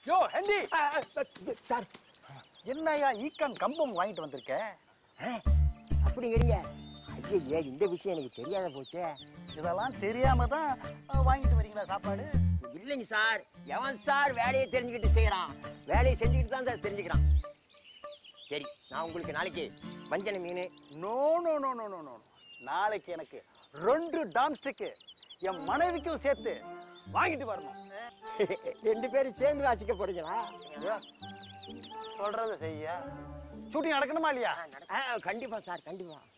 யோ ஹெண்டி sir என்னய்யா ஈக்கான் கம்பம் வாங்கிட்டு வந்திருக்க அப்படிங்கிறீங்க ஐயா இந்த விஷயம் எனக்கு தெரியாத போச்சே இதெல்லாம் தெரியாம தான் அஹ், வாங்கிட்டு வரீங்களா சாப்பாடு இல்லைங்க சார் எவன் சார் வேலையை தெரிஞ்சுக்கிட்டு செய்யறான் வேலையை செஞ்சுக்கிட்டு தான் சார் தெரிஞ்சுக்கிறான் சரி நான் உங்களுக்கு நாளைக்கு வஞ்சன மீன் no no no no no no நாளைக்கு எனக்கு ரெண்டு டாம்ஸ்டிக்கு என் மனைவிக்கும் சேர்த்து வாங்கிட்டு வரணும் ரெண்டு பேரும் சேர்ந்து வாசிக்க போறீங்களா ஐயா, சொல்றத செய்ய ஷூட்டிங் நடக்கணுமா இல்லையா ஆ, கண்டிப்பா சார் கண்டிப்பா